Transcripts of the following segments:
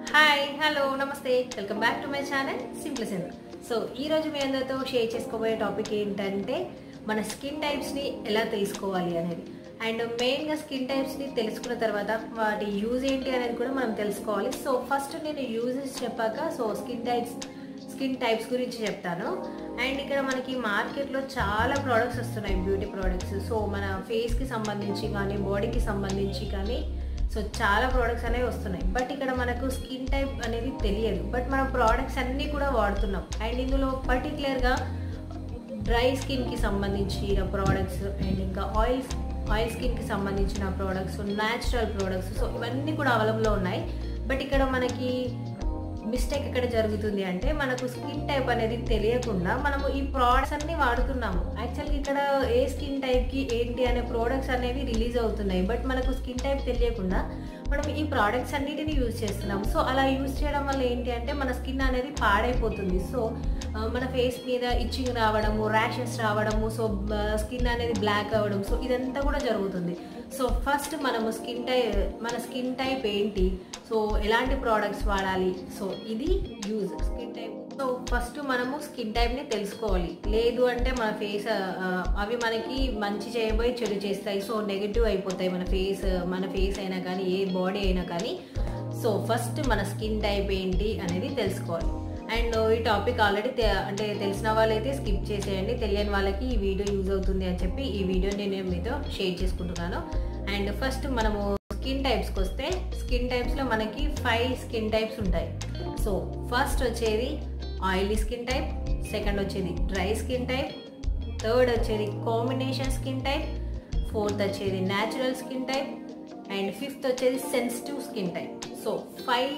hi hello నమస్తే welcome back to my channel simple simple so ఈ రోజు మీ అందరితో షేర్ చేసుకోబోయే టాపిక్ ఏంటంటే మన స్కిన్ టైప్స్ని ఎలా తెలుసుకోవాలి అనేది అండ్ మెయిన్గా స్కిన్ టైప్స్ని తెలుసుకున్న తర్వాత వాటి యూజ్ ఏంటి అనేది కూడా మనం తెలుసుకోవాలి సో ఫస్ట్ నేను యూజెస్ చెప్పాక so skin types skin types గురించి చెప్తాను అండ్ ఇక్కడ మనకి మార్కెట్లో చాలా ప్రోడక్ట్స్ వస్తున్నాయి బ్యూటీ ప్రోడక్ట్స్ సో మన ఫేస్కి సంబంధించి కానీ బాడీకి సంబంధించి కానీ సో చాలా ప్రోడక్ట్స్ అనేవి వస్తున్నాయి బట్ ఇక్కడ మనకు స్కిన్ టైప్ అనేది తెలియదు బట్ మనం ప్రోడక్ట్స్ అన్నీ కూడా వాడుతున్నాం అండ్ ఇందులో పర్టికులర్గా డ్రై స్కిన్కి సంబంధించిన ప్రోడక్ట్స్ అండ్ ఇంకా ఆయిల్ ఆయిల్ స్కిన్కి సంబంధించిన ప్రోడక్ట్స్ న్యాచురల్ ప్రోడక్ట్స్ సో ఇవన్నీ కూడా అవైలబుల్లో ఉన్నాయి బట్ ఇక్కడ మనకి మిస్టేక్ ఎక్కడ జరుగుతుంది అంటే మనకు స్కిన్ టైప్ అనేది తెలియకుండా మనము ఈ ప్రోడక్ట్స్ అన్ని వాడుతున్నాము యాక్చువల్గా ఇక్కడ ఏ స్కిన్ టైప్కి ఏంటి అనే ప్రోడక్ట్స్ అనేవి రిలీజ్ అవుతున్నాయి బట్ మనకు స్కిన్ టైప్ తెలియకుండా మనం ఈ ప్రోడక్ట్స్ అన్నిటిని యూజ్ చేస్తున్నాం సో అలా యూజ్ చేయడం వల్ల ఏంటి అంటే మన స్కిన్ అనేది పాడైపోతుంది సో ఆ, మన ఫేస్ మీద ఇచ్చింగ్ రావడము ర్యాషెస్ రావడము సో స్కిన్ అనేది బ్లాక్ అవ్వడం సో ఇదంతా కూడా జరుగుతుంది సో ఫస్ట్ మనము స్కిన్ టైప్ మన స్కిన్ టైప్ ఏంటి సో ఎలాంటి ప్రోడక్ట్స్ వాడాలి సో ఇది use skin type so first మనము స్కిన్ టైప్ని తెలుసుకోవాలి లేదు అంటే మన ఫేస్ అవి మనకి మంచి చేయబోయి చెడు చేస్తాయి సో నెగిటివ్ అయిపోతాయి మన ఫేస్ మన ఫేస్ అయినా కానీ ఏ బాడీ అయినా కానీ సో ఫస్ట్ మన స్కిన్ టైప్ ఏంటి అనేది తెలుసుకోవాలి అండ్ ఈ టాపిక్ ఆల్రెడీ అంటే తెలిసిన వాళ్ళైతే స్కిప్ చేసేయండి తెలియని వాళ్ళకి ఈ వీడియో యూజ్ అవుతుంది అని చెప్పి ఈ వీడియో నేను మీతో షేర్ చేసుకుంటున్నాను అండ్ ఫస్ట్ మనము స్కిన్ టైప్స్కి వస్తే స్కిన్ టైప్స్లో మనకి ఫైవ్ స్కిన్ టైప్స్ ఉంటాయి సో ఫస్ట్ వచ్చేది ఆయిలీ స్కిన్ టైప్ సెకండ్ వచ్చేది డ్రై స్కిన్ టైప్ థర్డ్ వచ్చేది కాంబినేషన్ స్కిన్ టైప్ ఫోర్త్ వచ్చేది natural skin type and fifth వచ్చేది sensitive skin type so five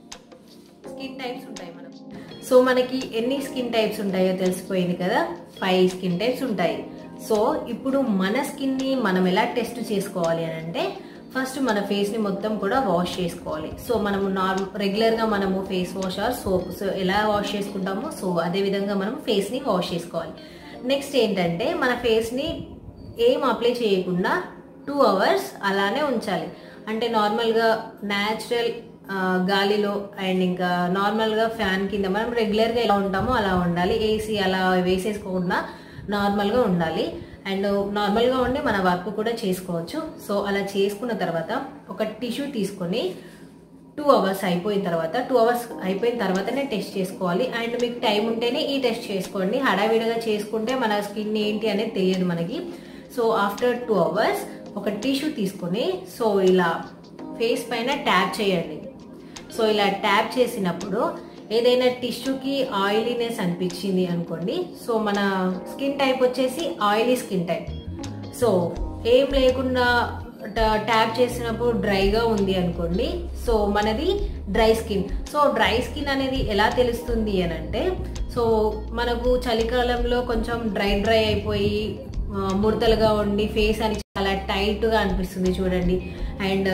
skin types ఉంటాయి మనం సో మనకి ఎన్ని స్కిన్ టైప్స్ ఉంటాయో తెలిసిపోయింది కదా ఫైవ్ స్కిన్ టైప్స్ ఉంటాయి సో ఇప్పుడు మన స్కిన్ని మనం ఎలా టెస్ట్ చేసుకోవాలి అని అంటే ఫస్ట్ మన ఫేస్ని మొత్తం కూడా వాష్ చేసుకోవాలి సో మనము నార్మల్ రెగ్యులర్గా మనము face wash or soap so ఎలా వాష్ చేసుకుంటామో సో అదే విధంగా మనం ఫేస్ని వాష్ చేసుకోవాలి నెక్స్ట్ ఏంటంటే మన ఫేస్ని ఏం అప్లై చేయకుండా టూ అవర్స్ అలానే ఉంచాలి అంటే నార్మల్గా న్యాచురల్ గాలిలో అండ్ ఇంకా నార్మల్గా ఫ్యాన్ కింద మనం రెగ్యులర్గా ఎలా ఉంటామో అలా ఉండాలి ఏసీ అలా వేసేసుకోకుండా నార్మల్గా ఉండాలి అండ్ నార్మల్గా ఉండి మన వర్క్ కూడా చేసుకోవచ్చు సో అలా చేసుకున్న తర్వాత ఒక టిష్యూ తీసుకొని టూ అవర్స్ అయిపోయిన తర్వాత టూ అవర్స్ అయిపోయిన తర్వాతనే టెస్ట్ చేసుకోవాలి అండ్ మీకు టైం ఉంటేనే ఈ టెస్ట్ చేసుకోండి హడావిడిగా చేసుకుంటే మన స్కిన్ ఏంటి అనేది తెలియదు మనకి సో ఆఫ్టర్ టూ అవర్స్ ఒక టిష్యూ తీసుకొని సో ఇలా ఫేస్ పైన ట్యాప్ చేయండి సో ఇలా ట్యాప్ చేసినప్పుడు ఏదైనా టిష్యూకి ఆయిలీనెస్ అనిపించింది అనుకోండి సో మన స్కిన్ టైప్ వచ్చేసి ఆయిలీ స్కిన్ టైప్ సో ఏం లేకుండా ట్యాప్ చేసినప్పుడు డ్రైగా ఉంది అనుకోండి సో మనది dry skin so dry skin అనేది ఎలా తెలుస్తుంది అని అంటే సో మనకు చలికాలంలో కొంచెం డ్రై డ్రై అయిపోయి ఆ, ముడతలుగా ఉండి ఫేస్ అని చాలా టైట్గా అనిపిస్తుంది చూడండి అండ్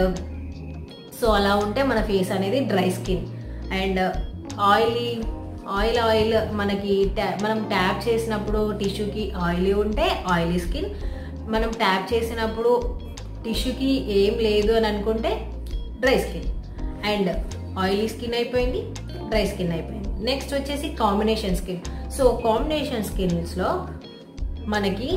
సో అలా ఉంటే మన ఫేస్ అనేది dry skin and oily oil oil మనకి ట్యా మనం ట్యాప్ చేసినప్పుడు టిష్యూకి ఆయిలీ ఉంటే ఆయిలీ స్కిన్ మనం ట్యాప్ చేసినప్పుడు టిష్యూకి ఏం లేదు అని అనుకుంటే dry skin and oily skin అయిపోయింది డ్రై స్కిన్ అయిపోయింది నెక్స్ట్ వచ్చేసి కాంబినేషన్ స్కిన్ సో కాంబినేషన్ స్కిన్స్లో మనకి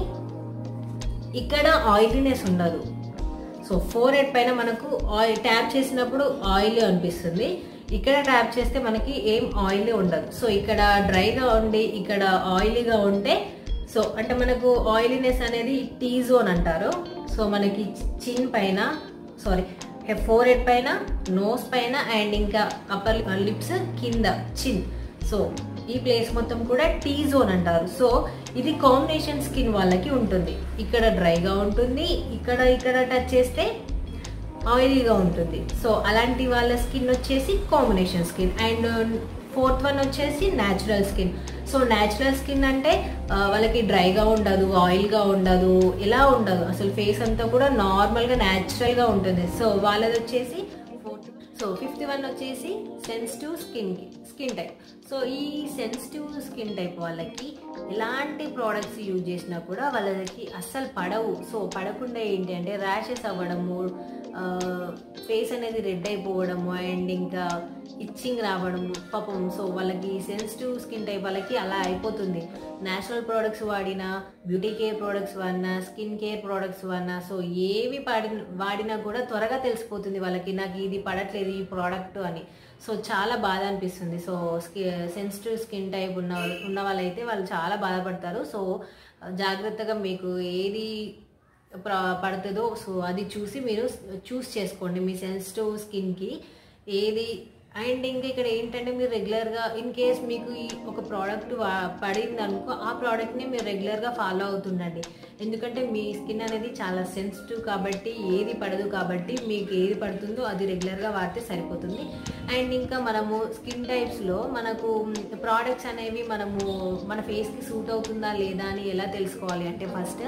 ఇక్కడ ఆయిలీనెస్ ఉండదు సో ఫోర్ హెడ్ పైన మనకు ఆయిల్ ట్యాప్ చేసినప్పుడు ఆయిల్ అనిపిస్తుంది ఇక్కడ ట్యాప్ చేస్తే మనకి ఏం ఆయిల్ ఉండదు సో ఇక్కడ డ్రైగా ఉండి ఇక్కడ ఆయిలీగా ఉంటే సో అంటే మనకు ఆయిలీనెస్ అనేది టీ జోన్ అంటారు సో మనకి చిన్ పైన సారీ ఫోర్ హెడ్ పైన నోస్ పైన అండ్ ఇంకా అప్పర్ లిప్స్ కింద చిన్ సో ఈ ప్లేస్ మొత్తం కూడా టీ జోన్ అంటారు సో ఇది కాంబినేషన్ స్కిన్ వాళ్ళకి ఉంటుంది ఇక్కడ డ్రైగా ఉంటుంది ఇక్కడ ఇక్కడ టచ్ చేస్తే ఆయిలీగా ఉంటుంది సో అలాంటి వాళ్ళ స్కిన్ వచ్చేసి combination skin and fourth one వచ్చేసి natural skin so natural skin అంటే ఆ, వాళ్ళకి డ్రైగా ఉండదు ఆయిల్గా ఉండదు ఎలా ఉండదు అసలు ఫేస్ అంతా కూడా నార్మల్గా న్యాచురల్గా ఉంటుంది సో వాళ్ళది వచ్చేసి ఫోర్త్ సో ఫిఫ్త్ వన్ వచ్చేసి sensitive skin skin type so ఈ సెన్సిటివ్ స్కిన్ టైప్ వాళ్ళకి ఎలాంటి ప్రోడక్ట్స్ యూజ్ చేసినా కూడా వాళ్ళకి అస్సలు పడవు సో పడకుండా ఏంటి అంటే ర్యాషెస్ అవ్వడము ఫేస్ అనేది రెడ్ అయిపోవడము అండ్ ఇంకా ఇచ్చింగ్ రావడం పాపం సో వాళ్ళకి సెన్సిటివ్ స్కిన్ టైప్ వాళ్ళకి అలా అయిపోతుంది నేచురల్ ప్రోడక్ట్స్ వాడినా బ్యూటీ కేర్ ప్రోడక్ట్స్ వాడినా స్కిన్ కేర్ ప్రోడక్ట్స్ వాడినా సో ఏవి పాడి వాడినా కూడా త్వరగా తెలిసిపోతుంది వాళ్ళకి నాకు ఇది పడట్లేదు ఈ ప్రోడక్ట్ అని సో చాలా బాధ అనిపిస్తుంది సో స్కి సెన్సిటివ్ స్కిన్ టైప్ ఉన్న ఉన్న వాళ్ళైతే వాళ్ళు చాలా బాధపడతారు సో జాగ్రత్తగా మీకు ఏది ప్ర- పడుతుందో సో అది చూసి మీరు చూస్ చేసుకోండి మీ సెన్సిటివ్ స్కిన్కి ఏది అండ్ ఇంకా ఇక్కడ ఏంటంటే మీరు రెగ్యులర్గా ఇన్ కేస్ మీకు ఈ ఒక ప్రోడక్ట్ పడింది అనుకో ఆ ప్రోడక్ట్ని మీరు రెగ్యులర్గా ఫాలో అవుతుండండి ఎందుకంటే మీ స్కిన్ అనేది చాలా సెన్సిటివ్ కాబట్టి ఏది పడదు కాబట్టి మీకు ఏది పడుతుందో అది రెగ్యులర్గా వాడితే సరిపోతుంది అండ్ ఇంకా మనము స్కిన్ టైప్స్లో మనకు ప్రోడక్ట్స్ అనేవి మనము మన ఫేస్కి సూట్ అవుతుందా లేదా అని ఎలా తెలుసుకోవాలి అంటే ఫస్ట్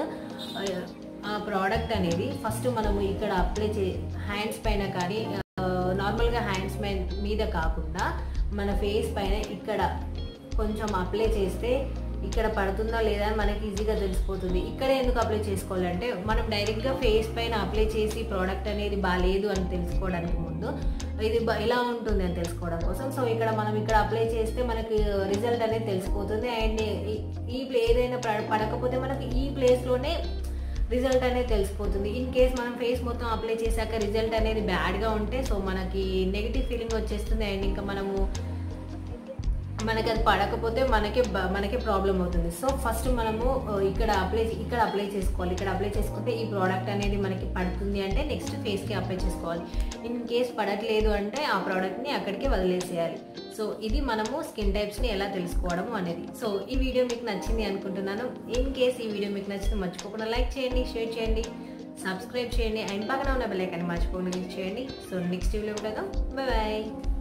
ఆ ప్రోడక్ట్ అనేది ఫస్ట్ మనము ఇక్కడ అప్లై చే హ్యాండ్స్ పైన కానీ నార్మల్గా హ్యాండ్స్ మీద కాకుండా మన ఫేస్ పైన ఇక్కడ కొంచెం అప్లై చేస్తే ఇక్కడ పడుతుందా లేదా అని మనకి ఈజీగా తెలిసిపోతుంది ఇక్కడ ఎందుకు అప్లై చేసుకోవాలంటే మనం డైరెక్ట్గా ఫేస్ పైన అప్లై చేసి ప్రోడక్ట్ అనేది బాగాలేదు అని తెలుసుకోవడానికి ముందు ఇది బ- ఎలా ఉంటుంది అని తెలుసుకోవడం కోసం సో ఇక్కడ మనం ఇక్కడ అప్లై చేస్తే మనకి రిజల్ట్ అనేది తెలిసిపోతుంది అండ్ ఈ- ఈ ప్లే ఏదైనా పడ- పడకపోతే మనకి ఈ ప్లేస్లోనే రిజల్ట్ అనేది తెలిసిపోతుంది ఇన్ కేస్ మనం ఫేస్ మొత్తం అప్లై చేశాక రిజల్ట్ అనేది బ్యాడ్గా ఉంటే సో మనకి నెగిటివ్ ఫీలింగ్ వచ్చేస్తుంది అండ్ ఇంకా మనము మనకి అది పడకపోతే మనకే బ- మనకే ప్రాబ్లం అవుతుంది సో ఫస్ట్ మనము ఆ, ఇక్కడ అప్లై ఇక్కడ అప్లై చేసుకోవాలి ఇక్కడ అప్లై చేసుకుంటే ఈ ప్రోడక్ట్ అనేది మనకి పడుతుంది అంటే నెక్స్ట్ ఫేస్కి అప్లై చేసుకోవాలి ఇన్ కేస్ పడట్లేదు అంటే ఆ ప్రోడక్ట్ని అక్కడికి వదిలేసేయాలి సో ఇది మనము స్కిన్ టైప్స్ని ఎలా తెలుసుకోవడము అనేది సో ఈ వీడియో మీకు నచ్చింది అనుకుంటున్నాను ఇన్ కేస్ ఈ వీడియో మీకు నచ్చితే మర్చిపోకుండా లైక్ చేయండి షేర్ చేయండి సబ్స్క్రైబ్ చేయండి అండ్ పక్కన ఉన్న బెల్ ఐకాన్ మర్చిపోకుండా క్లిక్ చేయండి సో నెక్స్ట్ వీడియో ఉంటాం బాయ్ బాయ్